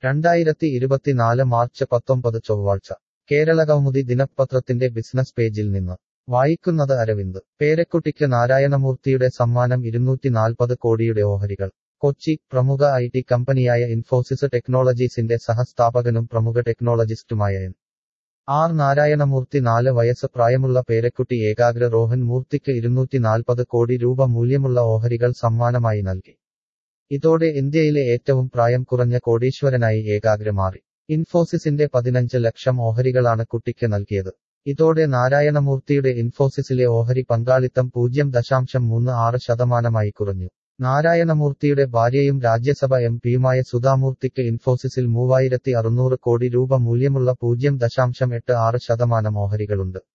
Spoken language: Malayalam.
രണ്ടായിരത്തി ഇരുപത്തിനാല് മാർച്ച് പത്തൊമ്പത് ചൊവ്വാഴ്ച കേരളകൗമുദി ദിനപത്രത്തിന്റെ ബിസിനസ് പേജിൽ നിന്ന് വായിക്കുന്നത് അരവിന്ദ് പേരക്കുട്ടിക്ക് നാരായണമൂർത്തിയുടെ സമ്മാനം ഇരുന്നൂറ്റി നാൽപ്പത് കോടിയുടെ ഓഹരികൾ കൊച്ചി പ്രമുഖ ഐ ടി കമ്പനിയായ ഇൻഫോസിസ് ടെക്നോളജീസിന്റെ സഹസ്ഥാപകനും പ്രമുഖ ടെക്നോളജിസ്റ്റുമായ എൻ ആർ നാരായണമൂർത്തി നാല് വയസ്സ് പ്രായമുള്ള പേരക്കുട്ടി ഏകാഗ്ര റോഹൻ മൂർത്തിക്ക് ഇരുന്നൂറ്റി നാൽപ്പത് കോടി രൂപ മൂല്യമുള്ള ഓഹരികൾ സമ്മാനമായി നൽകി ഇതോടെ ഇന്ത്യയിലെ ഏറ്റവും പ്രായം കുറഞ്ഞ കോടീശ്വരനായി ഏകാഗ്ര മാറി ഇൻഫോസിസിന്റെ പതിനഞ്ച് ലക്ഷം ഓഹരികളാണ് കുട്ടിക്ക് നൽകിയത് ഇതോടെ നാരായണമൂർത്തിയുടെ ഇൻഫോസിസിലെ ഓഹരി പങ്കാളിത്തം പൂജ്യം ദശാംശം മൂന്ന് ആറ് ശതമാനമായി കുറഞ്ഞു നാരായണമൂർത്തിയുടെ ഭാര്യയും രാജ്യസഭ എം പിയുമായ സുധാമൂർത്തിക്ക് ഇൻഫോസിസിൽ മൂവായിരത്തി അറുന്നൂറ് കോടി രൂപ മൂല്യമുള്ള പൂജ്യം ദശാംശം എട്ട് ആറ് ശതമാനം ഓഹരികളുണ്ട്